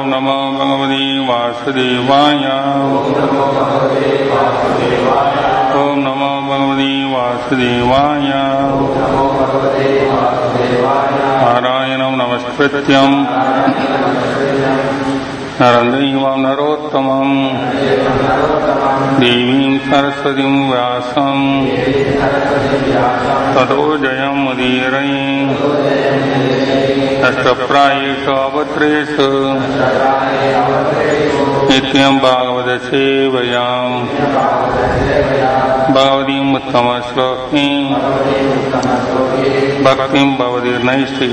நமோ பகவதி வாசுதேவாய ஓம் நமோ பகவதி வாசுதேவாய நாராயணம் நமஸ்கிருத்யம் நரந்தைவம் நரோத்தமம் தேவீம் சரஸ்வதிம் வியாசம் ततो जयमुदीरै अष्टप्रायेषु अवत्रेषु नित्यं भागवतसेवयाम् भगवतीम् उत्तमश्लोकीम् भक्तिम् भवतीर्नैष्टिः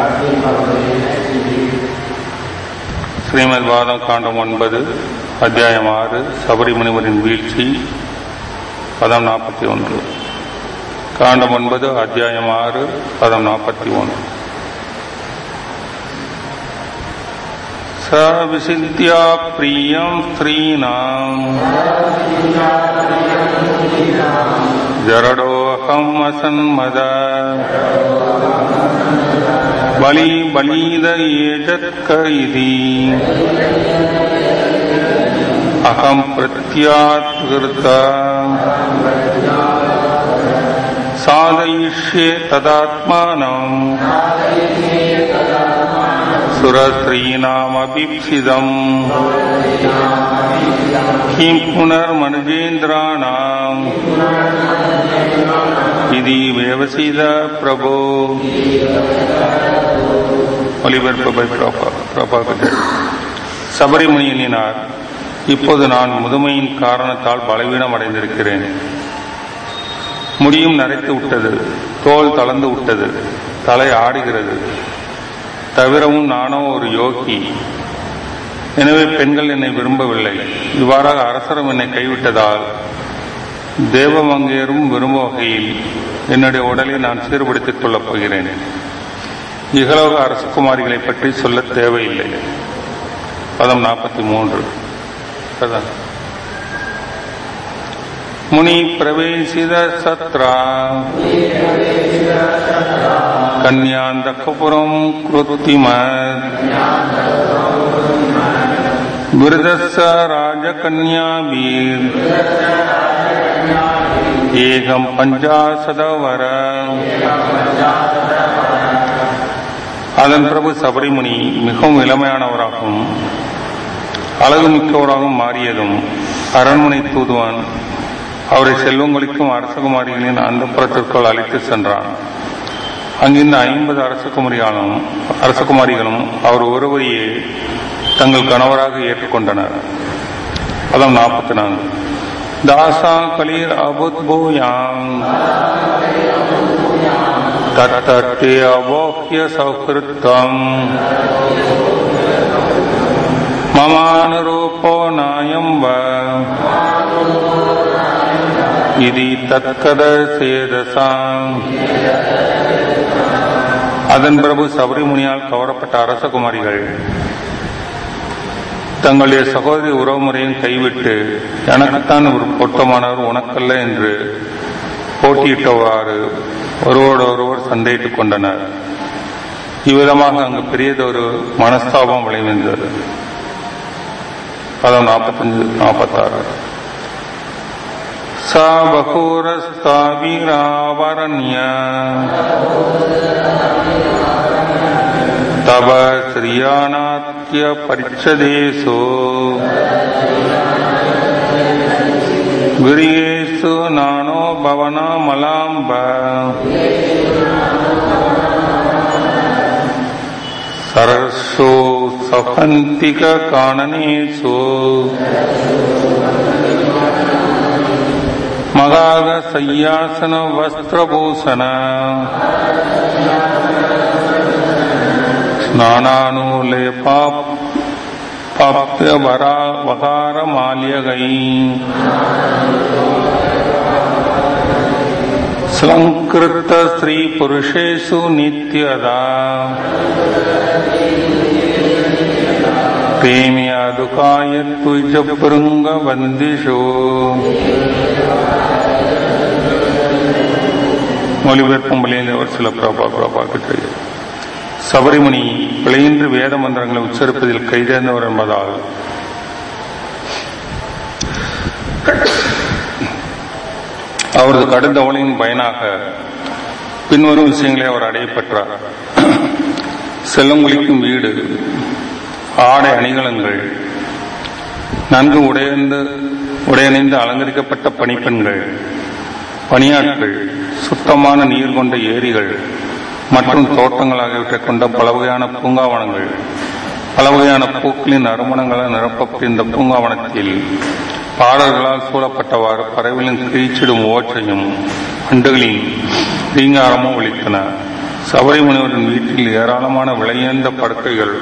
ஸ்ரீமத் வாதம் காண்டம் ஒன்பது அத்தியாயம் ஆறு சபரிமுனிவரின் வீழ்ச்சி பதம் நாற்பத்தி ஒன்று காண்டம் ஒன்பது அத்தியாயம் ஆறு பதம் நாற்பத்தி ஒன்று சவிசித்யா பிரியம் ஸ்ரீனாம் ஜரடோகம் அசன்மத பலி பலீத ஏஜத்க இதி அகம் பிரத்யாத்கிருத்த साधयिष्ये तदात्मानम् सुरस्त्रीणामभीप्सितम् किं पुनर्मनुजेन्द्राणाम् इति व्यवसित प्रभो ஒலிபரப்பு பை பிரபாகர் சபரிமுனி எண்ணினார் இப்போது நான் முதுமையின் காரணத்தால் பலவீனம் அடைந்திருக்கிறேன் முடியும் நரைத்து விட்டது தோல் தளர்ந்து விட்டது தலை ஆடுகிறது தவிரவும் நானோ ஒரு யோகி எனவே பெண்கள் என்னை விரும்பவில்லை இவ்வாறாக அரசரும் என்னை கைவிட்டதால் தேவமங்கையரும் விரும்ப வகையில் என்னுடைய உடலை நான் சீர்படுத்திக் கொள்ளப் போகிறேன் இகலோக அரசகுமாரிகளை பற்றி சொல்ல தேவையில்லை பதம் நாற்பத்தி மூன்று मुनि प्रवेशित सत्रा कन्यान्दकपुरम् कृत्तिमत् विरदस्य राजकन्याभिर् एकम् पञ्चाशदवर அதன் பிரபு சபரிமுனி மிகவும் இளமையானவராகவும் அழகு மிக்கவராகவும் மாறியதும் அரண்மனை தூதுவான் அவரை செல்வங்களுக்கும் அரசகுமாரிகளின் அந்த புறத்திற்குள் அழைத்து சென்றான் அங்கிருந்த ஐம்பது அரசகுமாரிகளும் அரசகுமாரிகளும் அவர் ஒருவரையே தங்கள் கணவராக ஏற்றுக்கொண்டனர் பதம் நாற்பத்தி நான்கு தாசா கலீர் அபுத்பூயாம் தத்தே அவோக்கிய சௌகிருத்தம் மமானுரூபோ நாயம் இது தற்கத சேதசாம் அதன் பிரபு சபரிமுனியால் கவரப்பட்ட அரசகுமாரிகள் தங்களுடைய சகோதரி உறவுமுறையும் கைவிட்டு எனக்குத்தான் ஒரு பொருத்தமானவர் உனக்கல்ல என்று போட்டியிட்டவாறு ஒருவரோடு ஒருவர் சண்டையிட்டுக் கொண்டனர் இவ்விதமாக அங்கு பெரியதொரு மனஸ்தாபம் விளைவிந்தது பதம் நாற்பத்தஞ்சு நாற்பத்தாறு सा बहूरस्ताभिरावरण्य तव श्रियाणात्यपरिच्छदेषु गिरियेषु नानो भवनामलाम्ब सरसो सफन्तिककाननेषु मगाग सय्यासन वस्त्रभूषण स्नानानुलेपा पाप्य वरा वकारमाल्यगै स्लङ्कृत स्त्रीपुरुषेषु नित्यदा प्रेम्यादुकाय तुजभृङ्गवन्दिषु மொழிபெயர்ப்பும் மொழியின்றவர் சில பிரபா பிரபா கிட்ட சபரிமணி பிழையின்றி வேத மந்திரங்களை உச்சரிப்பதில் கைதேர்ந்தவர் என்பதால் அவரது கடும் தவணையின் பயனாக பின்வரும் விஷயங்களை அவர் அடைய பெற்றார் செல்லங்குளிக்கும் வீடு ஆடை அணிகலன்கள் நன்கு உடையந்து உடையணிந்து அலங்கரிக்கப்பட்ட பணிப்பெண்கள் பணியாட்கள் சுத்தமான நீர் கொண்ட ஏரிகள் மற்றும் தோட்டங்கள் ஆகியவற்றை கொண்ட பல வகையான பூங்காவனங்கள் பல வகையான பூக்களின் நறுமணங்களால் நிரப்பப்பட்ட இந்த பூங்காவனத்தில் பாடல்களால் சூழப்பட்டவாறு பறவைகளின் கிழிச்சிடும் ஓற்றையும் அண்டுகளின் ரீங்காரமும் ஒழித்தன சபரி முனிவரின் வீட்டில் ஏராளமான விலையுயர்ந்த படுக்கைகள்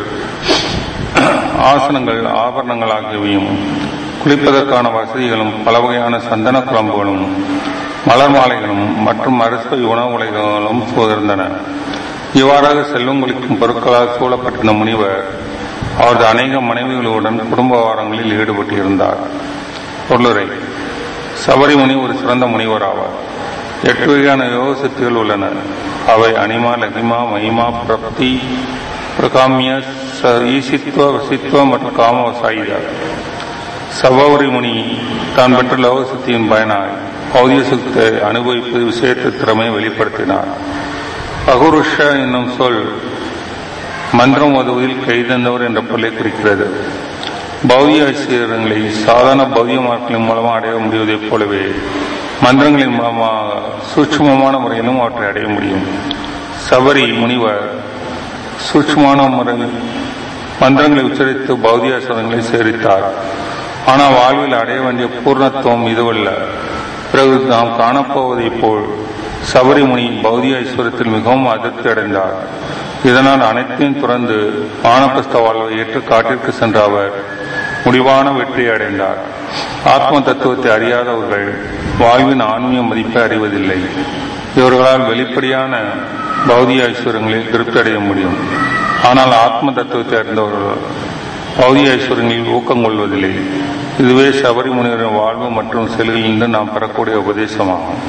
ஆசனங்கள் ஆபரணங்கள் ஆகியவையும் குளிப்பதற்கான வசதிகளும் பல வகையான சந்தன குழம்புகளும் மலர் மாலைகளும் மற்றும் அரிசி உணவு உலைகளும் சூழ்ந்திருந்தன இவ்வாறாக செல்வம் குளிக்கும் பொருட்களால் சூழப்பட்டிருந்த முனிவர் அவரது அநேக மனைவிகளுடன் குடும்ப வாரங்களில் ஈடுபட்டிருந்தார் பொருளுரை சபரிமுனி ஒரு சிறந்த முனிவர் ஆவார் எட்டு வகையான யோக சக்திகள் உள்ளன அவை அனிமா லகிமா மகிமா பிரப்தி பிரகாமிய ஈசித்துவ வசித்துவ மற்றும் காம சாயுதா சபௌரி முனி தான் பெற்ற லோக சக்தியின் பயனாய் பௌதிய சுத்தை அனுபவிப்பு விஷயத்து திறமையை வெளிப்படுத்தினார் அகுருஷ என்னும் சொல் மந்திரம் உதவியில் கைதந்தவர் என்ற பொருளை குறிக்கிறது பௌதிய ஐஸ்வர்யங்களை சாதாரண பௌதிய மார்க்களின் மூலமாக அடைய முடிவதைப் போலவே மந்திரங்களின் மூலமாக சூட்சுமமான முறையிலும் அவற்றை அடைய முடியும் சபரி முனிவர் சூட்சுமான முறையில் மந்திரங்களை உச்சரித்து பௌதிய ஐஸ்வர்யங்களை சேரித்தார் ஆனால் வாழ்வில் அடைய வேண்டிய பூர்ணத்துவம் இதுவல்ல பிறகு நாம் காணப்போவதைப் போல் சபரிமுனி பௌதிய ஐஸ்வர்யத்தில் மிகவும் அதிருப்தி அடைந்தார் இதனால் அனைத்தையும் துறந்து வானப்பிரஸ்த வாழ்வை ஏற்று காட்டிற்கு சென்ற அவர் முடிவான வெற்றி அடைந்தார் ஆத்ம தத்துவத்தை அறியாதவர்கள் வாழ்வின் ஆன்மீக மதிப்பை அறிவதில்லை இவர்களால் வெளிப்படையான பௌதிக ஐஸ்வர்யங்களில் திருப்தி அடைய முடியும் ஆனால் ஆத்ம தத்துவத்தை அறிந்தவர்கள் பௌதிக ஐஸ்வர்யங்களில் ஊக்கம் கொள்வதில்லை இதுவே சபரிமுனிவரின் வாழ்வு மற்றும் செல்களிலிருந்து நாம் பெறக்கூடிய உபதேசமாகும்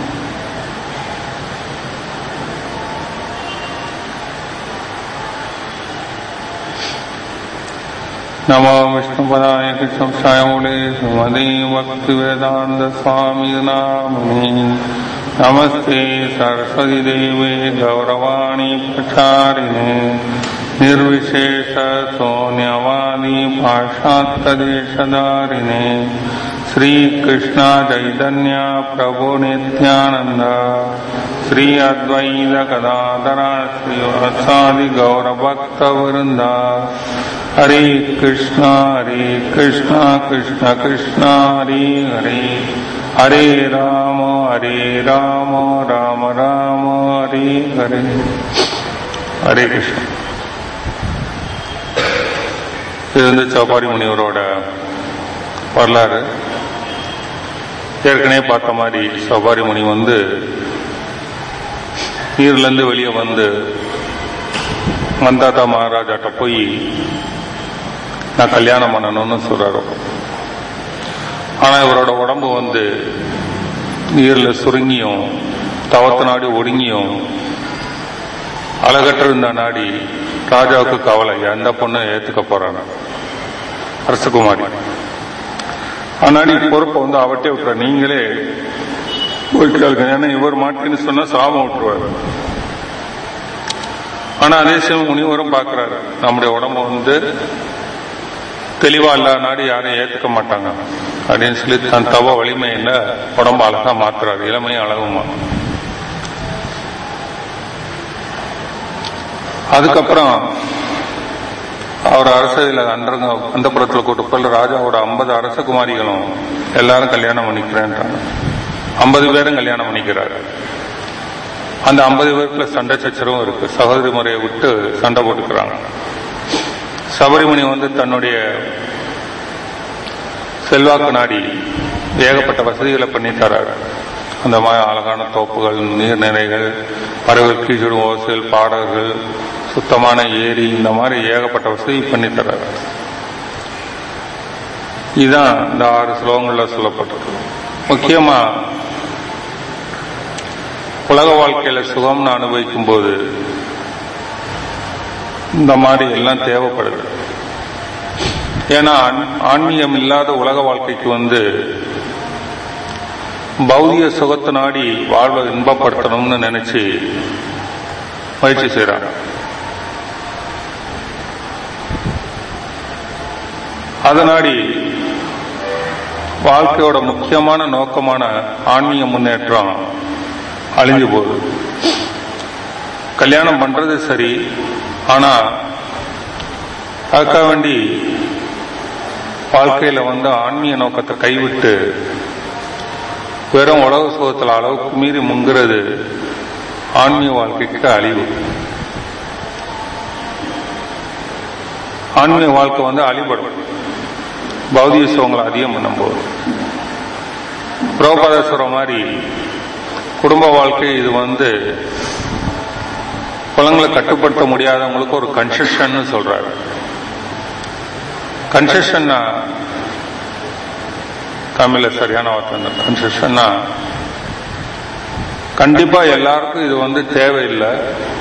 नमो विष्णुपदाय कृष्णसायमुले सुमदे भक्तिवेदान्त स्वामी नामने नमस्ते सरस्वती देवे गौरवाणी प्रचारिणे निर्विशेष शून्यवादी पाशात्तदेशधारिणे श्रीकृष्ण चैतन्य प्रभु नित्यानन्द श्री अद्वैत गदाधरा श्रीवत्सादि गौरभक्तवृन्द हरे कृष्ण हरे कृष्ण कृष्ण कृष्ण हरे हरे हरे राम हरे राम राम राम हरे हरे ஹரே கிருஷ்ணன் இது வந்து சௌபாரி முனிவரோட வரலாறு ஏற்கனவே பார்த்த மாதிரி சௌபாரி முனி வந்து நீர்லேருந்து வெளியே வந்து மந்தாத்தா மகாராஜாட்ட போய் நான் கல்யாணம் பண்ணணும்னு சொல்றாரு ஆனா இவரோட உடம்பு வந்து நீர்ல சுருங்கியும் தவத்த நாடி ஒடுங்கியும் அழகற்ற இருந்த நாடி ராஜாவுக்கு கவலை எந்த பொண்ணு ஏத்துக்க போறாங்க அரசகுமாரி ஆனாடி பொறுப்பை வந்து அவட்டே விட்டுற நீங்களே போய்க்காளுங்க ஏன்னா இவர் மாட்டின்னு சொன்னா சாபம் விட்டுருவாரு ஆனா அதே சமயம் முனிவரும் பாக்குறாரு நம்முடைய உடம்பு வந்து தெளிவா இல்ல நாடு யாரையும் ஏத்துக்க மாட்டாங்க அப்படின்னு சொல்லி தன் தவ வலிமையில உடம்பு அழகா மாத்துறாரு இளமையும் அழகுமா அதுக்கப்புறம் அவர் அரசையில் அன்றங்க அந்த புறத்தில் கூட்டு போய் ராஜாவோட ஐம்பது அரசகுமாரிகளும் எல்லாரும் கல்யாணம் பண்ணிக்கிறேன்றாங்க ஐம்பது பேரும் கல்யாணம் பண்ணிக்கிறாரு அந்த ஐம்பது பேருக்குள்ள சண்டை சச்சரவும் இருக்கு சகோதரி முறையை விட்டு சண்டை போட்டுக்கிறாங்க சபரிமணி வந்து தன்னுடைய செல்வாக்கு நாடி ஏகப்பட்ட வசதிகளை பண்ணி தராரு அந்த மாதிரி அழகான தோப்புகள் நீர்நிலைகள் பறவைகள் கீழ்ச்சிடும் ஓசைகள் பாடல்கள் சுத்தமான ஏரி இந்த மாதிரி ஏகப்பட்ட வசதி பண்ணி தர்றாரு இதுதான் இந்த ஆறு ஸ்லோகங்கள்ல சொல்லப்பட்டிருக்கு முக்கியமா உலக வாழ்க்கையில சுகம்னு அனுபவிக்கும் போது இந்த மாதிரி எல்லாம் தேவைப்படுது ஏன்னா ஆன்- ஆன்மீகம் இல்லாத உலக வாழ்க்கைக்கு வந்து பௌதிக சுகத்தை நாடி வாழ்வை இன்பப்படுத்தணும்னு நினைச்சு முயற்சி செய்றாங்க அதனாடி வாழ்க்கையோட முக்கியமான நோக்கமான ஆன்மீக முன்னேற்றம் அழிஞ்சு போகுது கல்யாணம் பண்றது சரி ஆனா அதுக்காக வேண்டி வாழ்க்கையில வந்து ஆன்மீக நோக்கத்தை கைவிட்டு வெறும் உலக சுகத்தில் அளவுக்கு மீறி முங்குறது ஆன்மீக வாழ்க்கைக்கு அழிவு ஆன்மீக வாழ்க்கை வந்து அழிபடும் பௌதிக சுகங்களை அதிகம் பண்ணும்போது புரோபாத சொல்ற மாதிரி குடும்ப வாழ்க்கை இது வந்து குளங்களை கட்டுப்படுத்த முடியாதவங்களுக்கு ஒரு கன்செஷன் சொல்றாரு கன்செஷன்னா தமிழ்ல சரியான வார்த்தை கன்செஷன்னா கண்டிப்பா எல்லாருக்கும் இது வந்து தேவையில்லை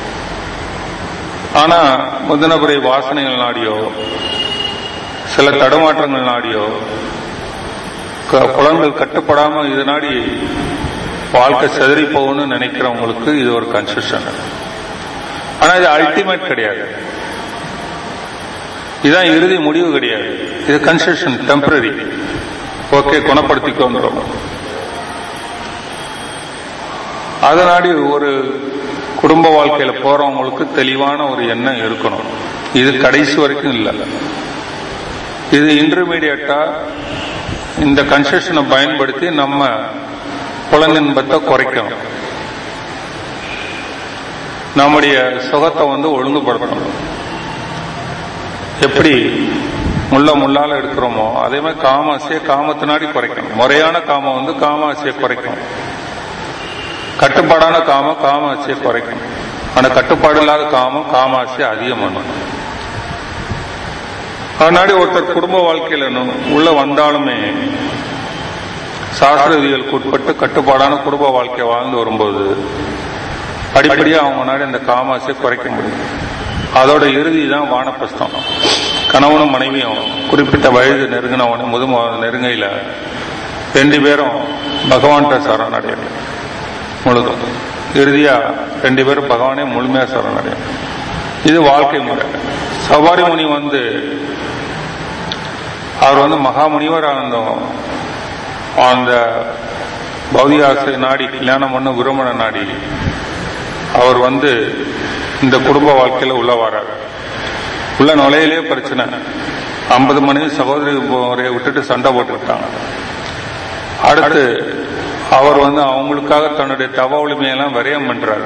ஆனா முதினபுரை வாசனைகள் நாடியோ சில தடுமாற்றங்கள் நாடியோ க- புலன்கள் கட்டுப்படாம இது நாடி வாழ்க்கை செதறி போகணும்னு நினைக்கிறவங்களுக்கு இது ஒரு கன்செஷன் ஆனா இது அல்டிமேட் கிடையாது இதுதான் இறுதி முடிவு கிடையாது இது கன்செஷன் டெம்பரரி ஓகே குணப்படுத்திக்கோன்றோம் அதனாடி ஒரு குடும்ப வாழ்க்கையில போறவங்களுக்கு தெளிவான ஒரு எண்ணம் இருக்கணும் இது கடைசி வரைக்கும் இல்லை இது இன்டர்மீடியட்டா இந்த கன்செஷனை பயன்படுத்தி நம்ம புலனின்பத்தை குறைக்கணும் நம்முடைய சுகத்தை வந்து ஒழுங்குபடுத்தணும் எப்படி முள்ள முள்ளால எடுக்கிறோமோ அதே மாதிரி காமாசையை காமத்தினாடி குறைக்கணும் முறையான காமம் வந்து காமாசையை குறைக்கும் கட்டுப்பாடான காமம் காமாசையை குறைக்கும் ஆனா கட்டுப்பாடு இல்லாத காமம் காமாசையை அதிகம் பண்ணும் அதனாடி ஒருத்தர் குடும்ப வாழ்க்கையில நு- உள்ள வந்தாலுமே சாஸ்திர விதிகளுக்கு உட்பட்டு கட்டுப்பாடான குடும்ப வாழ்க்கை வாழ்ந்து வரும்போது படிப்படியா அவங்க முன்னாடி அந்த காமாசை குறைக்க முடியும் அதோட இறுதி தான் வானப்பிரஸ்தம் கணவனும் மனைவியும் குறிப்பிட்ட வயது நெருங்கினவன முதும நெருங்கையில ரெண்டு பேரும் பகவான்கிட்ட சரணடையும் முழுதும் இறுதியா ரெண்டு பேரும் பகவானே முழுமையா சரணடையும் இது வாழ்க்கை முறை சவாரி முனி வந்து அவர் வந்து மகாமுனிவராக இருந்தோம் அந்த பௌதிக ஆசை நாடி கல்யாணம் பண்ண விரும்பின நாடி அவர் வந்து இந்த குடும்ப வாழ்க்கையில உள்ள வராரு உள்ள நுழையிலே பிரச்சனை ஐம்பது மணி சகோதரி முறையை விட்டுட்டு சண்டை போட்டுக்கிட்டாங்க அடுத்து அவர் வந்து அவங்களுக்காக தன்னுடைய தவ வலிமையெல்லாம் விரயம் பண்றாரு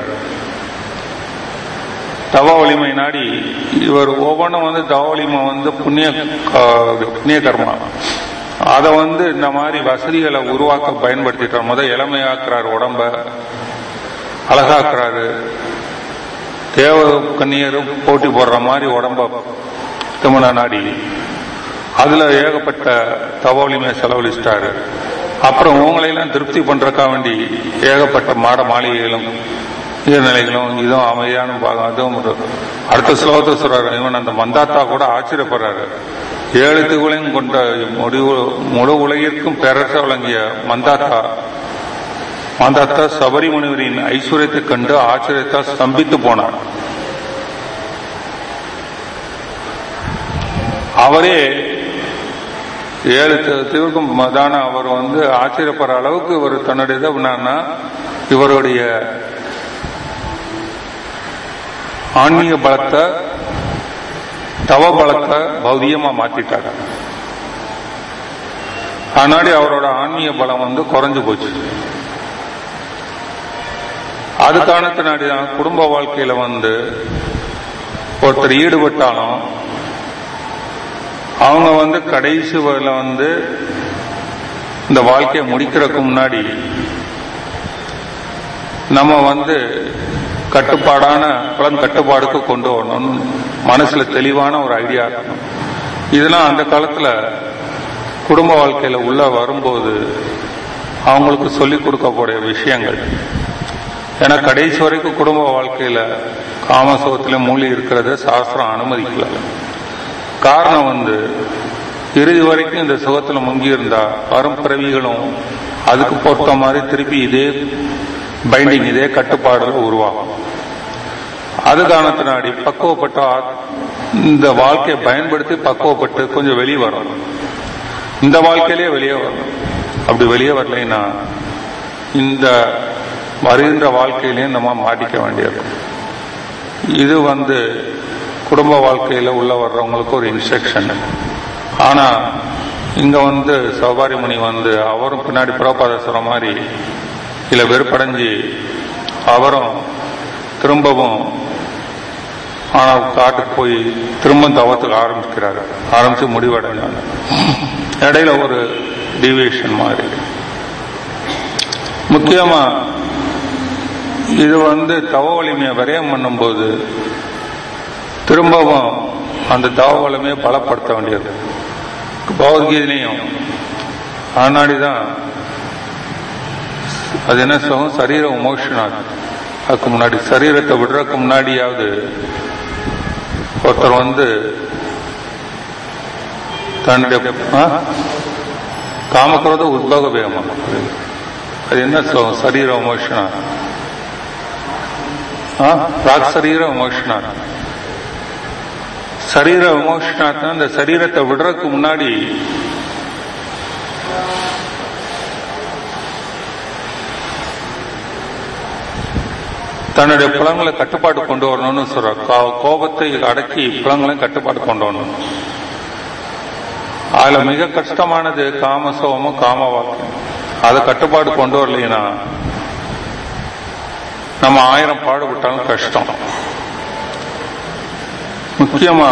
தவ வலிமை நாடி இவர் ஒவ்வொன்றும் வந்து தவ வலிமை வந்து புண்ணிய கா- புண்ணிய கர்மா அதை வந்து இந்த மாதிரி வசதிகளை உருவாக்க பயன்படுத்திட்டார் முத இளமையாக்குறாரு உடம்ப அழகாக்குறாரு தேவ கன்னியரும் போட்டி போடுற மாதிரி உடம்ப திருமண நாடி அதுல ஏகப்பட்ட தவ வலிமையை செலவழிச்சிட்டாரு அப்புறம் உங்களையெல்லாம் திருப்தி பண்றதுக்காக வேண்டி ஏகப்பட்ட மாட மாளிகைகளும் நீர்நிலைகளும் இதுவும் அமைதியான பாகம் அதுவும் ஒரு அடுத்த ஸ்லோகத்தை சொல்றாரு இவன் அந்த மந்தாத்தா கூட ஆச்சரியப்படுறாரு ஏழு திகளையும் கொண்ட முடிவு முழு உலகிற்கும் பேரரச வழங்கிய மந்தாத்தா மந்தாத்தா சபரி முனிவரின் ஐஸ்வர்யத்தைக் கண்டு ஆச்சரியத்தால் ஸ்தம்பித்து போனார் அவரே ஏழு தி- தீவுக்கும் மதான அவர் வந்து ஆச்சரியப்படுற அளவுக்கு இவர் தன்னுடைய இதை பண்ணார்னா இவருடைய ஆன்மீக பலத்தை தவ பலத்தை பௌதியமா மாத்திட்டாங்க அதனாடி அவரோட ஆன்மீக பலம் வந்து குறைஞ்சு போச்சு அது காரணத்தினாடி தான் குடும்ப வாழ்க்கையில வந்து ஒருத்தர் ஈடுபட்டாலும் அவங்க வந்து கடைசி வரல வந்து இந்த வாழ்க்கையை முடிக்கிறதுக்கு முன்னாடி நம்ம வந்து கட்டுப்பாடான புலன் கட்டுப்பாடுக்கு கொண்டு வரணும்னு மனசுல தெளிவான ஒரு ஐடியா இருக்கணும் இதெல்லாம் அந்த காலத்துல குடும்ப வாழ்க்கையில உள்ள வரும்போது அவங்களுக்கு சொல்லிக் கொடுக்கக்கூடிய விஷயங்கள் ஏன்னா கடைசி வரைக்கும் குடும்ப வாழ்க்கையில காமசுகத்தில மூழ்கி இருக்கிறத சாஸ்திரம் அனுமதிக்கல காரணம் வந்து இறுதி வரைக்கும் இந்த சுகத்துல முங்கி இருந்தா வரும் பிறவிகளும் அதுக்கு பொறுத்த மாதிரி திருப்பி இதே பைண்டிங் இதே கட்டுப்பாடுகள் உருவாகும் அது காரணத்தினாடி பக்குவப்பட்ட ஆத்- இந்த வாழ்க்கையை பயன்படுத்தி பக்குவப்பட்டு கொஞ்சம் வெளியே வரணும் இந்த வாழ்க்கையிலேயே வெளியே வரணும் அப்படி வெளியே வரலைன்னா இந்த வருகின்ற வாழ்க்கையிலையும் நம்ம மாட்டிக்க வேண்டியிருக்கும் இது வந்து குடும்ப வாழ்க்கையில உள்ள வர்றவங்களுக்கு ஒரு இன்ஸ்ட்ரக்ஷன் ஆனா இங்க வந்து சௌபாரிமணி வந்து அவரும் பின்னாடி புறப்பாத சொல்ற மாதிரி இதுல வெறுப்படைஞ்சு அவரும் திரும்பவும் ஆனா காட்டுக்கு போய் திரும்ப தவத்துக்கு ஆரம்பிக்கிறாரு ஆரம்பிச்சு முடிவடைஞ்சாங்க இடையில ஒரு டிவியேஷன் மாதிரி முக்கியமா இது வந்து தவ வலிமையை விரயம் பண்ணும்போது திரும்பவும் அந்த தவ வலிமையை பலப்படுத்த வேண்டியது பகவத்கீதையிலையும் ஆனாடிதான் அது என்ன சொல்லும் சரீர உமோஷனாது அதுக்கு முன்னாடி சரீரத்தை விடுறதுக்கு முன்னாடியாவது ஒருத்தர் வந்து தன்னுடைய ஆ? காமக்ரோத உத்பக வேகமா அது என்ன சொல்லும் சரீர உமோஷனா ராக் சரீர உமோஷனா சரீர விமோஷனாத்னா இந்த சரீரத்தை விடுறதுக்கு முன்னாடி தன்னுடைய புலங்களை கட்டுப்பாடு கொண்டு வரணும்னு சொல்ற கோ- கோபத்தை அடக்கி புலங்களையும் கட்டுப்பாடு கொண்டு வரணும் அதுல மிக கஷ்டமானது காமசோமம் காமவாக்கியம் அதை கட்டுப்பாடு கொண்டு வரலைன்னா நம்ம ஆயிரம் பாடுபட்டாலும் கஷ்டம் முக்கியமா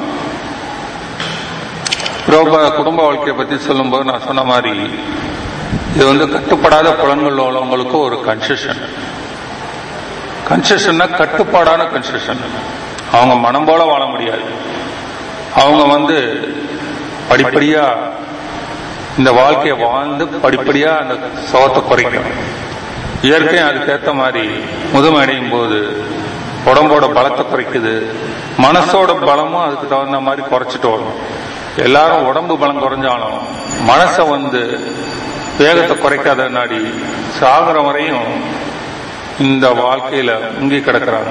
ரோப குடும்ப வாழ்க்கையை பத்தி சொல்லும்போது நான் சொன்ன மாதிரி இது வந்து கட்டுப்படாத புலன்கள் உள்ளவங்களுக்கு ஒரு கன்செஷன் கன்செஷன்னா கட்டுப்பாடான கன்செஷன் அவங்க மனம் போல வாழ முடியாது அவங்க வந்து படிப்படியா இந்த வாழ்க்கையை வாழ்ந்து படிப்படியா அந்த சோகத்தை குறைக்கணும் இயற்கை அதுக்கேத்த மாதிரி முதுமை அடையும் போது உடம்போட பலத்தை குறைக்குது மனசோட பலமும் அதுக்கு தகுந்த மாதிரி குறைச்சிட்டு வரும் எல்லாரும் உடம்பு பலம் குறைஞ்சாலும் மனசை வந்து வேகத்தை குறைக்காத நாடி சாகர வரையும் இந்த வாழ்க்கையில முங்கி கிடக்கிறாங்க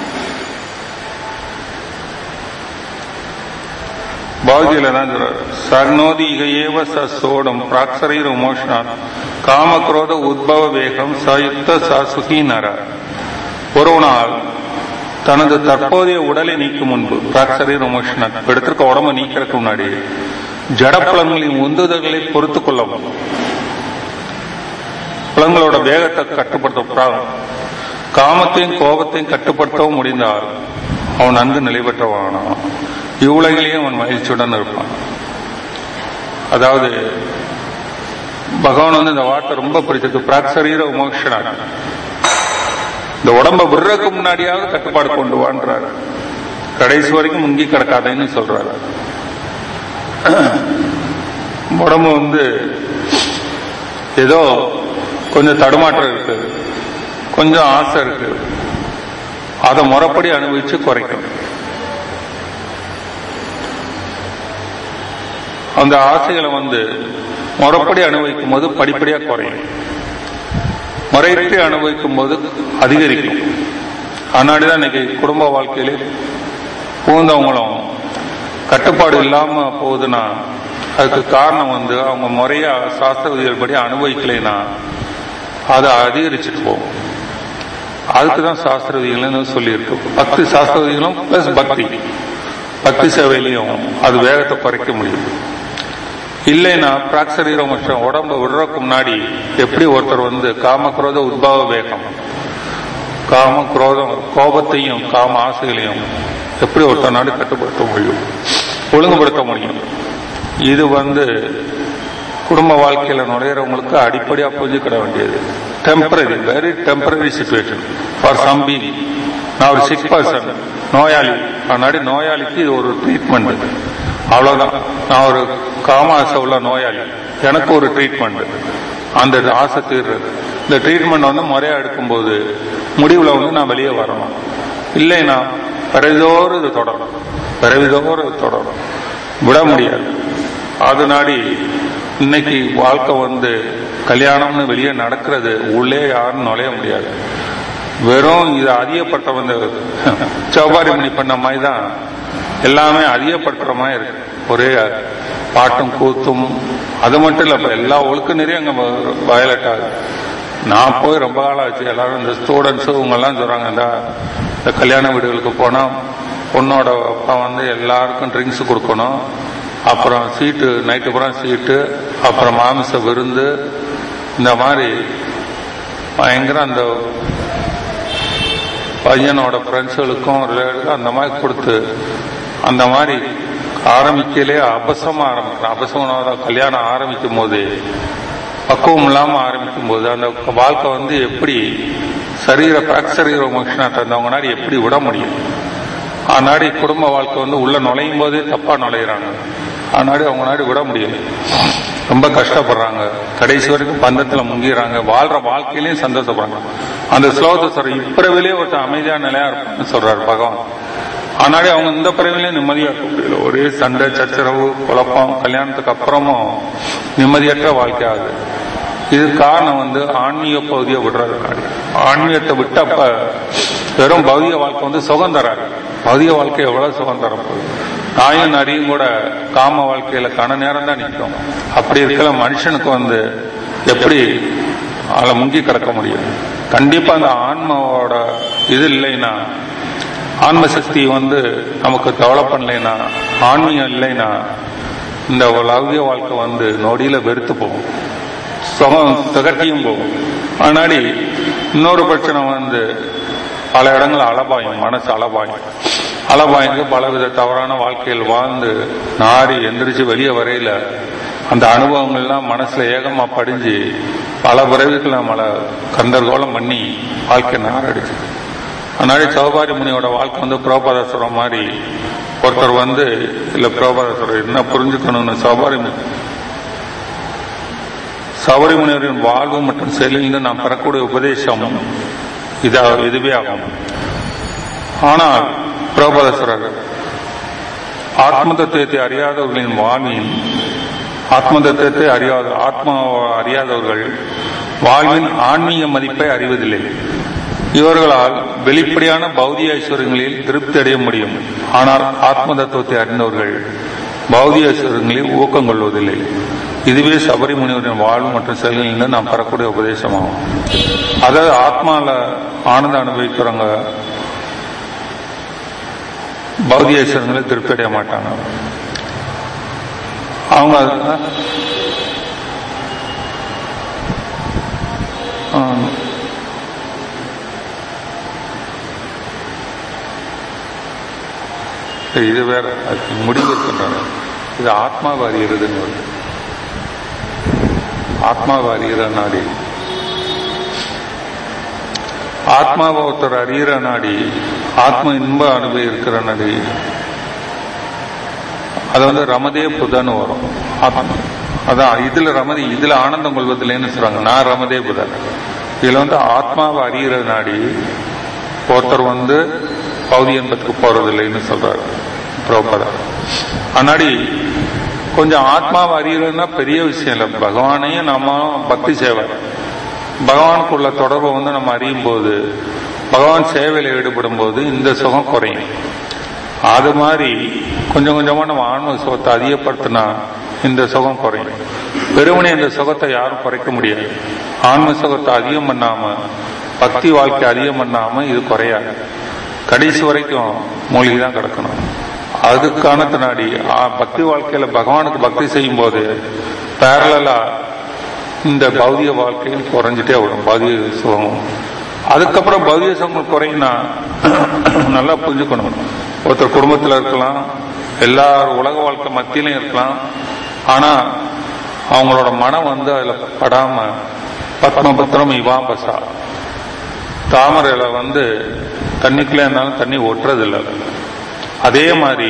பௌதியில தான் சொல்றாரு சர்ணோதி இகையேவ சோடம் பிராக்சரீர உமோஷனான் காமக்ரோத உத்பவ வேகம் சயுக்த சசுகி நர ஒருவனால் தனது தற்போதைய உடலை நீக்கும் முன்பு பிராக்சரீர உமோஷனான் எடுத்திருக்க உடம்ப நீக்கிறதுக்கு முன்னாடி ஜடப்புலன்களின் உந்துதல்களை பொறுத்து கொள்ளவும் புலங்களோட வேகத்தை கட்டுப்படுத்த காமத்தையும் கோபத்தையும் கட்டுப்படுத்தவும் முடிந்தால் அவன் நன்கு நிலை பெற்றவானான் இவ்வுலகிலேயே அவன் மகிழ்ச்சியுடன் இருப்பான் அதாவது பகவான் வந்து இந்த வார்த்தை ரொம்ப பிடிச்சிருக்கு பிராக்சரீர உமோஷனா இந்த உடம்ப விடுறதுக்கு முன்னாடியாவது கட்டுப்பாடு கொண்டு வான்றாரு கடைசி வரைக்கும் முங்கி கிடக்காதேன்னு சொல்றாரு உடம்பு வந்து ஏதோ கொஞ்சம் தடுமாற்றம் இருக்கு கொஞ்சம் ஆசை இருக்கு அதை முறைப்படி அனுபவிச்சு குறைக்கணும் அந்த ஆசைகளை வந்து முறைப்படி அனுபவிக்கும் போது படிப்படியா குறையும் முறைப்படி அனுபவிக்கும் போது அதிகரிக்கும் அதனாடிதான் இன்னைக்கு குடும்ப வாழ்க்கையிலே பூந்தவங்களும் கட்டுப்பாடு இல்லாம போகுதுன்னா அதுக்கு காரணம் வந்து அவங்க முறையா சாஸ்திர விதிகள் படி அனுபவிக்கலைன்னா அதை அதிகரிச்சுட்டு போகும் அதுக்கு தான் சாஸ்திர விதிகள்னு சொல்லியிருக்கு பக்தி சாஸ்திர விதிகளும் பிளஸ் பக்தி பக்தி சேவையிலையும் அது வேகத்தை குறைக்க முடியும் இல்லைன்னா பிராக்சரீர மோஷம் உடம்ப விடுறதுக்கு முன்னாடி எப்படி ஒருத்தர் வந்து காமக்ரோத உத்பவ வேகம் காம குரோதம் கோபத்தையும் காம ஆசைகளையும் எப்படி ஒருத்தர் நாடு கட்டுப்படுத்த முடியும் ஒழுங்குபடுத்த முடியும் இது வந்து குடும்ப வாழ்க்கையில நுழையிறவங்களுக்கு அடிப்படையா புரிஞ்சுக்கிட வேண்டியது temporary very temporary situation for some பீ நான் ஒரு சிக் பர்சன் நோயாளி அதனாடி நோயாளிக்கு இது ஒரு ட்ரீட்மெண்ட் அவ்வளவுதான் நான் ஒரு காமாச உள்ள நோயாளி எனக்கு ஒரு ட்ரீட்மெண்ட் அந்த ஆசை தீர்றது இந்த ட்ரீட்மெண்ட் வந்து முறையா எடுக்கும்போது முடிவுல வந்து நான் வெளியே வரணும் இல்லைன்னா பிறவிதோறும் இது தொடரும் பிறவிதோறும் இது தொடரும் விட முடியாது அது நாடி இன்னைக்கு வாழ்க்கை வந்து கல்யாணம்னு வெளியே நடக்கிறது உள்ளே யாரும் நுழைய முடியாது வெறும் இது அதிகப்பட்ட வந்து சௌபாரி மணி பண்ண மாதிரி தான் எல்லாமே அதிகப்படுத்துற மாதிரி இருக்கு ஒரே பாட்டும் கூத்தும் அது மட்டும் இல்ல இப்ப எல்லா ஒழுக்க நிறைய அங்க வயலட் ஆகுது நான் போய் ரொம்ப காலம் ஆச்சு எல்லாரும் இந்த ஸ்டூடெண்ட்ஸ் இவங்க எல்லாம் சொல்றாங்க இந்த இந்த கல்யாண வீடுகளுக்கு போனா பொண்ணோட அப்பா வந்து எல்லாருக்கும் ட்ரிங்க்ஸ் கொடுக்கணும் அப்புறம் சீட்டு நைட்டு பூரா சீட்டு அப்புறம் மாமிச விருந்து இந்த மாதிரி பயங்கர அந்த பையனோட ஃப்ரெண்ட்ஸுகளுக்கும் ரிலேட்டிவ்க்கும் அந்த மாதிரி கொடுத்து அந்த மாதிரி ஆரம்பிக்கலே அபசமா ஆரம்பிக்கிறேன் அபசமனாக கல்யாணம் ஆரம்பிக்கும் போது பக்குவம் இல்லாம ஆரம்பிக்கும் போது அந்த வாழ்க்கை வந்து எப்படி சரீர பிராக்சரீர மோஷனா தந்தவங்கனாடி எப்படி விட முடியும் ஆனாடி குடும்ப வாழ்க்கை வந்து உள்ள நுழையும் போதே தப்பா நுழையிறாங்க ஆனாடி அவங்க நாடி விட முடியல ரொம்ப கஷ்டப்படுறாங்க கடைசி வரைக்கும் பந்தத்துல முங்கிடுறாங்க வாழ்ற வாழ்க்கையிலயும் சந்தோஷப்படுறாங்க அந்த ஸ்லோகத்தை சொல்ற இப்பிறவிலே ஒருத்தன் அமைதியான நிலையா இருப்பான்னு சொல்றாரு பகவான் ஆனாலே அவங்க இந்த பிறவிலையும் நிம்மதியா இருக்க முடியல ஒரே சண்டை சச்சரவு குழப்பம் கல்யாணத்துக்கு அப்புறமும் நிம்மதியற்ற வாழ்க்கை ஆகுது இது காரணம் வந்து ஆன்மீக பகுதியை விடுறதுனால ஆன்மீகத்தை விட்டப்ப வெறும் பௌதிக வாழ்க்கை வந்து சுகம் தராது பௌதிக வாழ்க்கை எவ்வளவு சுகம் தரப்போகுது நாயும் நரியும் கூட காம வாழ்க்கையில கன நேரம் தான் நிற்கும் அப்படி இருக்கிற மனுஷனுக்கு வந்து எப்படி அதில் முங்கி கிடக்க முடியும் கண்டிப்பா அந்த ஆன்மாவோட இது இல்லைன்னா ஆன்ம சக்தி வந்து நமக்கு டெவலப் பண்ணலைன்னா ஆன்மீகம் இல்லைன்னா இந்த லௌகிய வாழ்க்கை வந்து நொடியில வெறுத்து போகும் சுகம் திகட்டியும் போகும் அதனாடி இன்னொரு பிரச்சனை வந்து பல இடங்கள் அலபாயம் மனசு அலபாயம் அலபாயங்க பலவித தவறான வாழ்க்கையில் வாழ்ந்து நாரி எந்திரிச்சு வெளியே வரையில அந்த அனுபவங்கள்லாம் மனசுல ஏகமா படிஞ்சு பல பிறவிகள் நம்மளை கந்தர்கோலம் பண்ணி வாழ்க்கை நாரடிச்சு அதனால சௌபாரி முனியோட வாழ்க்கை வந்து புரோபாதாசுரம் மாதிரி ஒருத்தர் வந்து இல்ல புரோபாதாசுரம் என்ன புரிஞ்சுக்கணும்னு சௌபாரி முனி சௌபாரி முனிவரின் வாழ்வு மற்றும் செயலிலிருந்து நாம் பெறக்கூடிய உபதேசம் இதா இதுவே ஆகும் ஆனால் புரோபாதேஸ்வரர் ஆத்ம தத்துவத்தை அறியாதவர்களின் வாழ்வின் ஆத்ம தத்துவத்தை அறியாத ஆத்மா அறியாதவர்கள் வாழ்வின் ஆன்மீக மதிப்பை அறிவதில்லை இவர்களால் வெளிப்படையான பௌதிக ஐஸ்வர்யங்களில் திருப்தி அடைய முடியும் ஆனால் ஆத்ம தத்துவத்தை அறிந்தவர்கள் பௌதிக ஐஸ்வர்யங்களில் ஊக்கம் கொள்வதில்லை இதுவே சபரி முனிவரின் வாழ்வு மற்றும் செயல்களிலிருந்து நாம் பெறக்கூடிய உபதேசமாகும் அதாவது ஆத்மால ஆனந்தம் அனுபவிக்கிறவங்க பௌதிக ஐஸ்வர்யங்களை திருப்தி அடைய மாட்டாங்க அவங்க இது வேற முடிவு இருக்கின்றன இது ஆத்மாவை அறிகிறதுன்னு வருது ஆத்மாவை அறிகிற நாடி ஆத்மாவை ஒருத்தர் அறிகிற நாடி ஆத்ம இன்ப அனுபவி இருக்கிற நாடி அது வந்து ரமதே புதன்னு வரும் ஆத்மா அதான் இதுல ரமதி இதுல ஆனந்தம் கொள்வதில்லைன்னு சொல்றாங்க நான் ரமதே புதன் இதுல வந்து ஆத்மாவை அறிகிற நாடி ஒருத்தர் வந்து பௌதி என்பதுக்கு போறதில்லைன்னு சொல்றாரு புரோபதா அன்னாடி கொஞ்சம் ஆத்மாவை அறிகிறதுனா பெரிய விஷயம் இல்லை பகவானையும் நம்ம பக்தி சேவை பகவானுக்குள்ள தொடர்பை வந்து நம்ம அறியும் போது பகவான் சேவையில் ஈடுபடும் போது இந்த சுகம் குறையும் அது மாதிரி கொஞ்சம் கொஞ்சமா நம்ம ஆன்ம சுகத்தை அதிகப்படுத்தினா இந்த சுகம் குறையும் வெறுமனே இந்த சுகத்தை யாரும் குறைக்க முடியாது ஆன்ம சுகத்தை அதிகம் பண்ணாம பக்தி வாழ்க்கை அதிகம் பண்ணாம இது குறையாது கடைசி வரைக்கும் மூலிகை தான் கிடக்கணும் அதுக்கான பின்னாடி பக்தி வாழ்க்கையில பகவானுக்கு பக்தி செய்யும் போது பேரலா இந்த பௌதிக வாழ்க்கையும் குறைஞ்சிட்டே வரும் பௌதிக சுகமும் அதுக்கப்புறம் பௌதிக சுகங்கள் குறையினா நல்லா புரிஞ்சுக்கணும் ஒருத்தர் குடும்பத்தில் இருக்கலாம் எல்லா உலக வாழ்க்கை மத்தியிலும் இருக்கலாம் ஆனா அவங்களோட மனம் வந்து அதுல படாம பத்மபத்திரம் இவாம்பசா தாமரையில வந்து தண்ணிக்குள்ளே இருந்தாலும் தண்ணி ஒட்டுறதில்லை அதே மாதிரி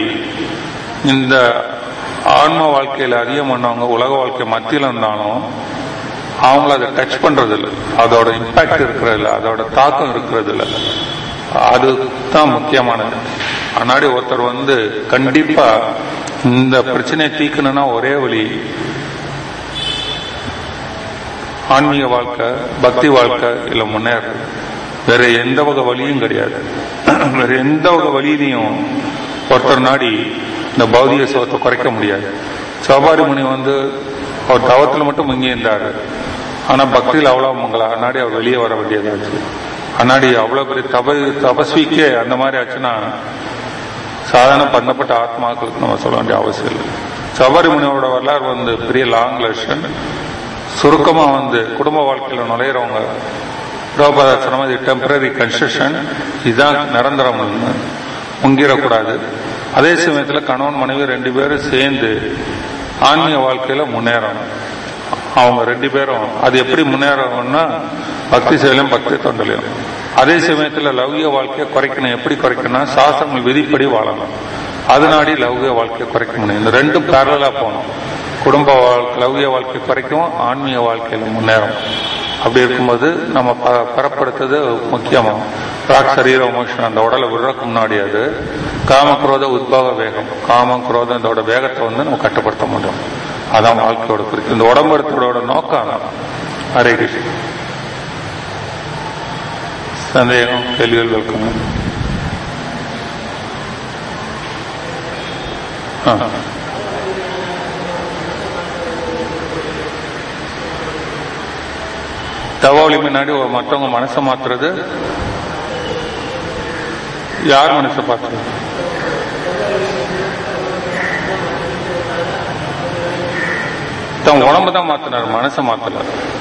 இந்த ஆன்ம வாழ்க்கையில அதிகம் பண்ணவங்க உலக வாழ்க்கை மத்தியில் இருந்தாலும் அவங்கள அதை டச் பண்றது இல்லை அதோட இம்பாக்ட் இருக்கிறது இல்லை அதோட தாக்கம் இருக்கிறது இல்லை அதுதான் முக்கியமானது முன்னாடி ஒருத்தர் வந்து கண்டிப்பா இந்த பிரச்சனையை தீக்கணும்னா ஒரே வழி ஆன்மீக வாழ்க்கை பக்தி வாழ்க்கை இல்ல முன்னேறது வேற எந்த வகை வழியும் கிடையாது வேற எந்த வகை வழியிலையும் ஒருத்தர் நாடி இந்த பௌதிக சுகத்தை குறைக்க முடியாது சோபாரி முனி வந்து அவர் தவத்தில் மட்டும் முங்கி இருந்தாரு ஆனா பக்தியில் அவ்வளவு மங்களா அன்னாடி அவர் வெளியே வர வேண்டியதாச்சு அன்னாடி அவ்வளவு பெரிய தப தபஸ்விக்கே அந்த மாதிரி ஆச்சுன்னா சாதாரண பண்ணப்பட்ட ஆத்மாக்களுக்கு நம்ம சொல்ல வேண்டிய அவசியம் இல்லை சபரி முனியோட வரலாறு வந்து பெரிய லாங் லெஷன் சுருக்கமா வந்து குடும்ப வாழ்க்கையில நுழையிறவங்க ரோபாதா சொன்ன மாதிரி டெம்பரரி கன்ஸ்ட்ரக்ஷன் இதுதான் நிரந்தரம் முங்கிடக்கூடாது அதே சமயத்துல கணவன் மனைவி ரெண்டு பேரும் சேர்ந்து ஆன்மீக வாழ்க்கையில முன்னேறணும் அவங்க ரெண்டு பேரும் அது எப்படி முன்னேறணும்னா பக்தி செயலும் பக்தி தொண்டலையும் அதே சமயத்துல லௌகிக வாழ்க்கையை குறைக்கணும் எப்படி குறைக்கணும் சாஸ்திரங்கள் விதிப்படி வாழணும் அதனாடி லௌகிக வாழ்க்கையை குறைக்க முடியும் இந்த ரெண்டும் பேரலா போகணும் குடும்ப வாழ்க்கை லௌகிக வாழ்க்கை குறைக்கும் ஆன்மீக வாழ்க்கையில முன்னேறும் அப்படி இருக்கும்போது நம்ம ப- பெறப்படுத்துறது முக்கியமா பிராக் சரீர மோஷன் அந்த உடலை விடுறதுக்கு முன்னாடி அது காம குரோத உத்பவ வேகம் காமம் குரோதம் இதோட வேகத்தை வந்து நம்ம கட்டுப்படுத்த முடியும் அதான் வாழ்க்கையோட குறித்து இந்த உடம்பெடுத்தோட நோக்கம் அதான் ஹரே கிருஷ்ணன் சந்தேகம் கேள்விகள் வெல்கம் ஆ தவாவளி முன்னாடி ஒரு மற்றவங்க மனசை மாத்துறது யார் மனசை மாத்துறது தன் உடம்பு தான் மாத்தினார் மனசை மாத்தல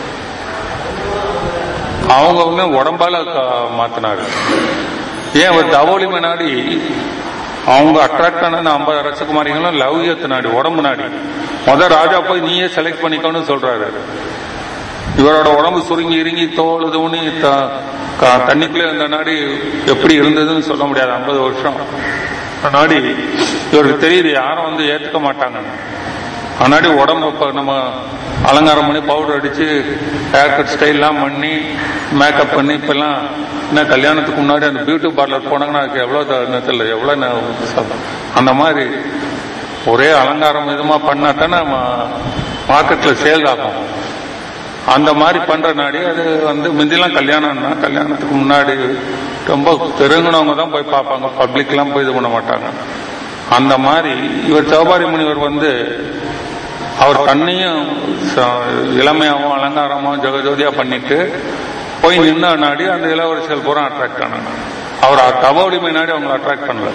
அவங்க வந்து உடம்பால க- மாத்தினாரு ஏன் ஒரு தவோலி முன்னாடி அவங்க அட்ராக்ட் ஆன ஐம்பது அரசகுமாரிகளும் லவ்யத்து நாடி உடம்பு நாடி முத ராஜா போய் நீயே செலக்ட் பண்ணிக்கோன்னு சொல்றாரு இவரோட உடம்பு சுருங்கி இறுங்கி தோல் தூணி த- க- தண்ணிக்குள்ளே இருந்த நாடி எப்படி இருந்ததுன்னு சொல்ல முடியாது ஐம்பது வருஷம் நாடி இவருக்கு தெரியுது யாரும் வந்து ஏத்துக்க மாட்டாங்க முன்னாடி உடம்பு இப்ப நம்ம அலங்காரம் பண்ணி பவுடர் அடிச்சு ஹேர் கட் ஸ்டைல்லாம் பண்ணி மேக்கப் பண்ணி இப்பெல்லாம் என்ன கல்யாணத்துக்கு முன்னாடி அந்த பியூட்டி பார்லர் போனாங்கன்னா அதுக்கு எவ்வளவு த- தெரியல எவ்வளவு ந- அந்த மாதிரி ஒரே அலங்காரம் விதமா பண்ணாத்தானே மார்க்கெட்ல சேல் ஆகும் அந்த மாதிரி பண்ற நாடி அது வந்து முந்திலாம் கல்யாணம்னா கல்யாணத்துக்கு முன்னாடி ரொம்ப தெரிஞ்சினவங்க தான் போய் பார்ப்பாங்க பப்ளிக் எல்லாம் போய் இது பண்ண மாட்டாங்க அந்த மாதிரி இவர் சௌபாரி முனிவர் வந்து அவர் தன்னையும் ச- இளமையாவும் அலங்காரமாவும் ஜெகஜோதியா பண்ணிட்டு போய் நின்ன நாடி அந்த இளவரசிகள் பூரா அட்ராக்ட் ஆனாங்க அவர் தவோடிமை நாடி அவங்களை அட்ராக்ட் பண்ணல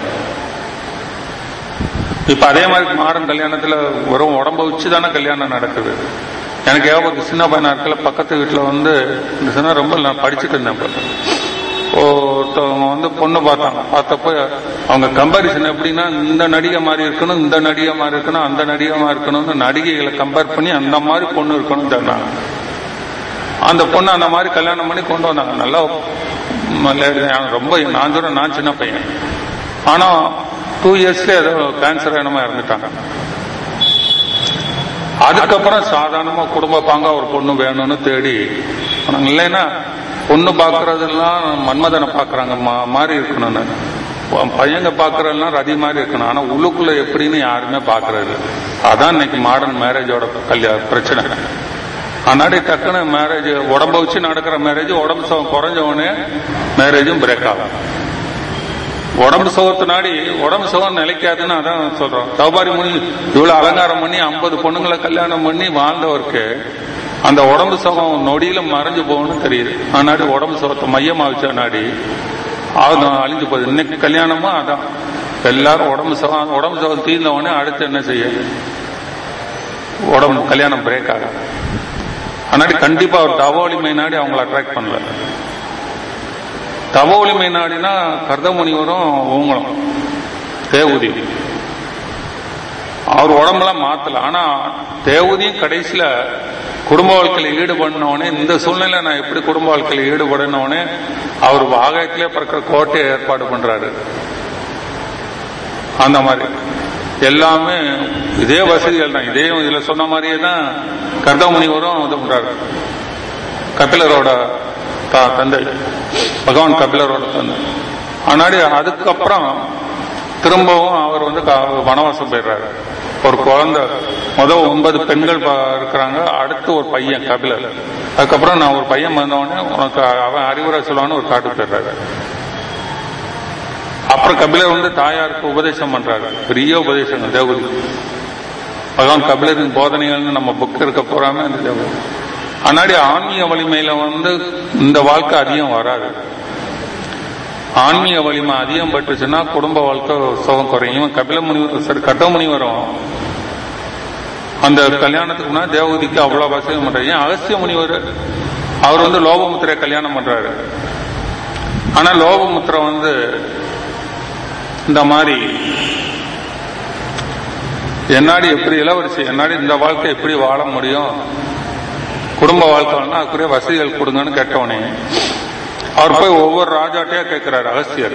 இப்ப அதே மாதிரி மாறன் கல்யாணத்துல வெறும் உடம்ப வச்சு தானே கல்யாணம் நடக்குது எனக்கு ஏகப்பட்ட சின்ன பையனா இருக்கல பக்கத்து வீட்டுல வந்து இந்த சின்ன ரொம்ப நான் படிச்சுட்டு இருந்தேன் அப்ப. ஒருத்தவங்க வந்து பொண்ணு பார்த்தாங்க பார்த்தப்ப அவங்க கம்பாரிசன் எப்படின்னா இந்த நடிகை மாதிரி இருக்கணும் இந்த நடிகை மாதிரி இருக்கணும் அந்த நடிகை மாதிரி இருக்கணும்னு நடிகைகளை கம்பேர் பண்ணி அந்த மாதிரி பொண்ணு இருக்கணும்னு சொன்னாங்க அந்த பொண்ணு அந்த மாதிரி கல்யாணம் பண்ணி கொண்டு வந்தாங்க நல்லா ம- lady தான். ரொம்ப நான் சொல்றேன் நான் சின்ன பையன் ஆனா டூ இயர்ஸ்ல ஏதோ கேன்சர் என்னமா இறந்துட்டாங்க அதுக்கப்புறம் சாதாரணமா குடும்ப பாங்க ஒரு பொண்ணு வேணும்னு தேடி ஆனாங்க இல்லைன்னா பொண்ணு பாக்குறதெல்லாம் மன்மதனை பாக்குறாங்க மா- மாதிரி இருக்கணும்னு ப- பையங்க பாக்குறதெல்லாம் ரதி மாதிரி இருக்கணும் ஆனா உள்ளுக்குள்ள எப்படின்னு யாருமே பாக்குறது அதான் இன்னைக்கு மாடர்ன் மேரேஜோட கல்யாண பிரச்சனை அன்னாடி டக்குன்னு மேரேஜ் உடம்ப வச்சு நடக்கிற மேரேஜ் உடம்பு சுகம் குறைஞ்ச உடனே மேரேஜும் பிரேக் ஆகும் உடம்பு சுகத்து நாடி உடம்பு சுகம் நிலைக்காதுன்னு அதான் சொல்றோம் சௌபாரி முனி இவ்வளவு அலங்காரம் பண்ணி ஐம்பது பொண்ணுங்களை கல்யாணம் பண்ணி வாழ்ந்தவருக்கு அந்த உடம்பு சுகம் நொடியில மறைஞ்சு போகணும்னு தெரியுது ஆனாடி உடம்பு சுகத்தை மையமா வச்ச நாடி அது அழிஞ்சு போகுது இன்னைக்கு கல்யாணமா அதான் எல்லாரும் உடம்பு சுகம் உடம்பு சுகம் தீர்ந்த உடனே அடுத்து என்ன செய்ய உடம்பு கல்யாணம் பிரேக் ஆகும் ஆனாடி கண்டிப்பா ஒரு தவோலிமை நாடி அவங்களை அட்ராக்ட் பண்ணல தவோலிமை நாடினா கர்தமுனிவரும் ஓங்கலம் தேவூதி அவர் உடம்பெல்லாம் மாத்தல ஆனா தேவூதியும் கடைசியில குடும்ப வாழ்க்கையில ஈடுபடனோடனே இந்த சூழ்நிலை நான் எப்படி குடும்ப வாழ்க்கையில ஈடுபடனோடனே அவர் ஆகாயத்திலே பிறக்கிற கோட்டையை ஏற்பாடு பண்றாரு அந்த மாதிரி எல்லாமே இதே வசதிகள் தான் இதே இதுல சொன்ன மாதிரியே தான் கர்தமுனிவரும் இது பண்றாரு கபிலரோட த- தந்தை பகவான் கபிலரோட தந்தை ஆனாடி அதுக்கப்புறம் திரும்பவும் அவர் வந்து க- வனவாசம் போயிடுறாரு ஒரு குழந்தை முதல் ஒன்பது பெண்கள் ப- இருக்கிறாங்க அடுத்து ஒரு பையன் கபிலர் அதுக்கப்புறம் நான் ஒரு பையன் வந்தவொடனே உனக்கு அவன் அறிவுரை சொல்லுவான்னு ஒரு காட்டு போயிடுறாரு அப்புறம் கபிலர் வந்து தாயாருக்கு உபதேசம் பண்றாரு பெரிய உபதேசம் தேவகுதி பகவான் கபிலரின் போதனைகள்னு நம்ம புக் இருக்க போறாம அந்த தேவகுதி ஆனாடி ஆன்மீக வலிமையில வந்து இந்த வாழ்க்கை அதிகம் வராது ஆன்மீக வலிமை அதிகம் பட்டுச்சுன்னா குடும்ப வாழ்க்கை சுகம் குறையும் கபில முனி சரி கட்ட முனி வரும் அந்த கல்யாணத்துக்கு முன்னாடி தேவகுதிக்கு அவ்வளவு வசதி பண்றாரு ஏன் அகஸ்திய முனிவர் அவர் வந்து லோபமுத்திரை கல்யாணம் பண்றாரு ஆனா லோபமுத்திரை வந்து இந்த மாதிரி என்னாடி எப்படி இளவரசி என்னாடி இந்த வாழ்க்கை எப்படி வாழ முடியும் குடும்ப வாழ்க்கைன்னா அதுக்குரிய வசதிகள் கொடுங்கன்னு கேட்டவனே அவர் போய் ஒவ்வொரு ராஜாட்டையா கேட்கிறாரு அகஸ்தியர்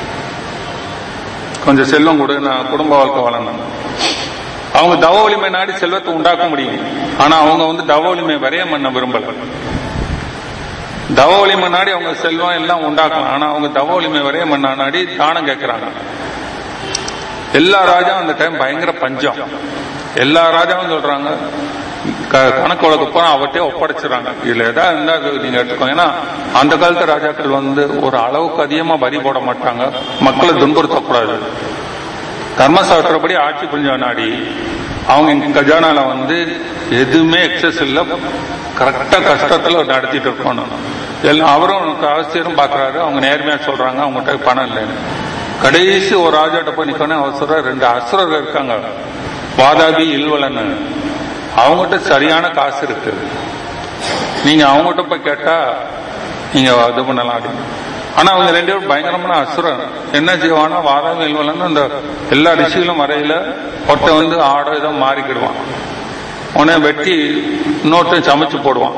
கொஞ்சம் செல்வம் கொடு நான் குடும்ப வாழ்க்கை வாழணும் அவங்க தவ வலிமை நாடி செல்வத்தை உண்டாக்க முடியும் ஆனா அவங்க வந்து தவ வலிமை வரையம் பண்ண விரும்பல தவ வலிமை நாடி அவங்க செல்வம் எல்லாம் உண்டாக்கலாம் ஆனா அவங்க தவ வலிமை வரையம் பண்ண நாடி தானம் கேட்கிறாங்க எல்லா ராஜாவும் அந்த டைம் பயங்கர பஞ்சம் எல்லா ராஜாவும் சொல்றாங்க க- கணக்கு வழக்கு போனா அவட்டே ஒப்படைச்சிடறாங்க இதுல ஏதாவது இருந்தா அது நீங்க எடுத்துக்கோங்க ஏன்னா அந்த காலத்து ராஜாக்கள் வந்து ஒரு அளவுக்கு அதிகமா வரி போட மாட்டாங்க மக்களை துன்புறுத்தக்கூடாது தர்மசாஸ்திரப்படி ஆட்சி புரிஞ்ச நாடி அவங்க எங்க கஜானால வந்து எதுவுமே எக்ஸஸ் இல்ல கரெக்டா கஷ்டத்துல நடத்திட்டு இருக்கணும் எல்லாம் அவரும் அவசியம் பாக்குறாரு அவங்க நேர்மையா சொல்றாங்க அவங்ககிட்ட பணம் இல்லைன்னு கடைசி ஒரு ராஜாட்ட போய் நிக்கணும் அவர் சொல்ற ரெண்டு அசுரர்கள் இருக்காங்க வாதாபி இல்வலன்னு அவங்ககிட்ட சரியான காசு இருக்கு நீங்க அவங்ககிட்ட போய் கேட்டா நீங்க இது பண்ணலாம் அப்படின்னு ஆனா அவங்க ரெண்டு பேரும் பயங்கரமான அசுரன் என்ன செய்வானா வாதாபி இல்வலன்னு அந்த எல்லா ரிஷிகளும் வரையில ஒருத்தன் வந்து ஆடோ இதை மாறிக்கிடுவான் உடனே வெட்டி இன்னொருத்தன் சமைச்சு போடுவான்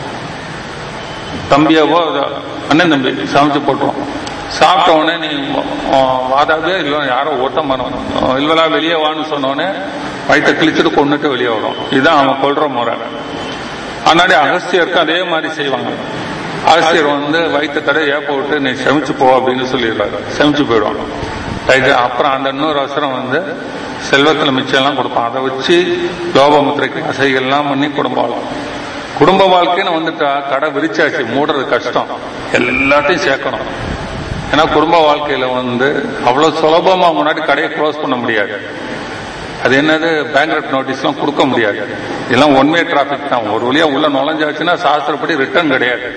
தம்பியாவோ அதோ அண்ணன் தம்பி சமைச்சு போட்டுருவான் சாப்பிட்ட உடனே நீ அஹ், வாதாபியா இல்லை யாரோ ஓட்டம் பண்ணும் இல்லவா வெளியே வான்னு சொன்னோடனே வயிற்ற கிழிச்சிட்டு கொண்டுட்டு வெளியே வரும் இதுதான் அவன் கொள்ற முறை அதனால அகஸ்தியருக்கு அதே மாதிரி செய்வாங்க அகஸ்தியர் வந்து வயிற்று கடை ஏப்ப விட்டு நீ செமிச்சு போ அப்படின்னு சொல்லிடுறாரு செமிச்சு போயிடுவாங்க ரைட்டு அப்புறம் அந்த இன்னொரு அவசரம் வந்து செல்வத்துல மிச்சம் எல்லாம் கொடுப்பான் அதை வச்சு லோபமுத்திரைக்கு வசதிகள்லாம் பண்ணி குடும்ப வாழ்க்கை குடும்ப வாழ்க்கைன்னு வந்துட்டா கடை விரிச்சாச்சு மூடுறது கஷ்டம் எல்லாத்தையும் சேர்க்கணும் ஏன்னா குடும்ப வாழ்க்கையில வந்து அவ்வளவு சுலபமா முன்னாடி கடையை க்ளோஸ் பண்ண முடியாது அது என்னது பேங்க் நோட்டீஸ்லாம் கொடுக்க முடியாது இதெல்லாம் ஒன் வே டிராபிக் தான் ஒரு வழியா உள்ள நுழைஞ்சாச்சுன்னா சாஸ்திரப்படி ரிட்டர்ன் கிடையாது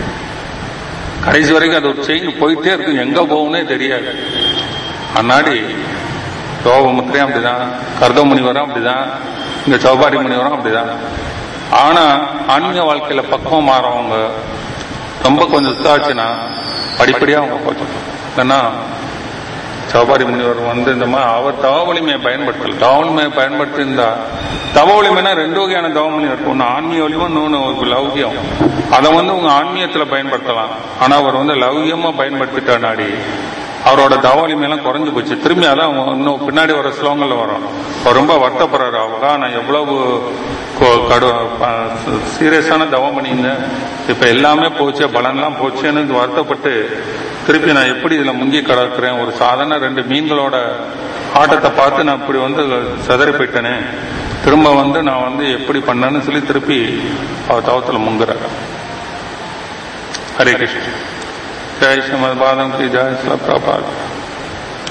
கடைசி வரைக்கும் அது ஒரு செயின் போயிட்டே இருக்கும் எங்க போகும்னே தெரியாது அன்னாடி யோகமுத்திரையும் அப்படிதான் கர்த முனிவரும் அப்படிதான் இங்க சௌபாரி முனிவரும் அப்படிதான் ஆனா ஆன்மீக வாழ்க்கையில பக்குவம் மாறவங்க ரொம்ப கொஞ்சம் இதாச்சுன்னா படிப்படியா அவங்க போச்சு ஏன்னா சௌபாரி முனிவர் வந்து இந்த மாதிரி அவர் தவ வலிமையை பயன்படுத்தல தவ வலிமையை பயன்படுத்தி இருந்தா தவ வலிமைனா ரெண்டு வகையான தவ வலிமை இருக்கு ஒன்னு ஆன்மீக வலிமை இன்னொன்னு ஒரு லௌகியம் அதை வந்து உங்க ஆன்மீகத்துல பயன்படுத்தலாம் ஆனா அவர் வந்து லௌகியமா பயன்படுத்திட்டா நாடி அவரோட தவ வலிமையெல்லாம் குறைஞ்சு போச்சு திரும்பி அதான் இன்னும் பின்னாடி வர ஸ்லோகங்கள்ல வரும் அவர் ரொம்ப வருத்தப்படுறாரு அவரா நான் எவ்வளவு கொ- கடு சீரியஸான தவம் பண்ணியிருந்தேன் இப்ப எல்லாமே போச்சு பலன்லாம் போச்சுன்னு வருத்தப்பட்டு திருப்பி நான் எப்படி இதுல முங்கி கிடக்குறேன் ஒரு சாதாரண ரெண்டு மீன்களோட ஆட்டத்தை பார்த்து நான் இப்படி வந்து சிதறி போயிட்டேனே திரும்ப வந்து நான் வந்து எப்படி பண்ணேன்னு சொல்லி திருப்பி அவர் தவத்துல முங்குறார் ஹரே கிருஷ்ண ஜெய் ஸ்ரீமத் பாதம் கி ஜெய் ஸ்ரீ பிரபாத்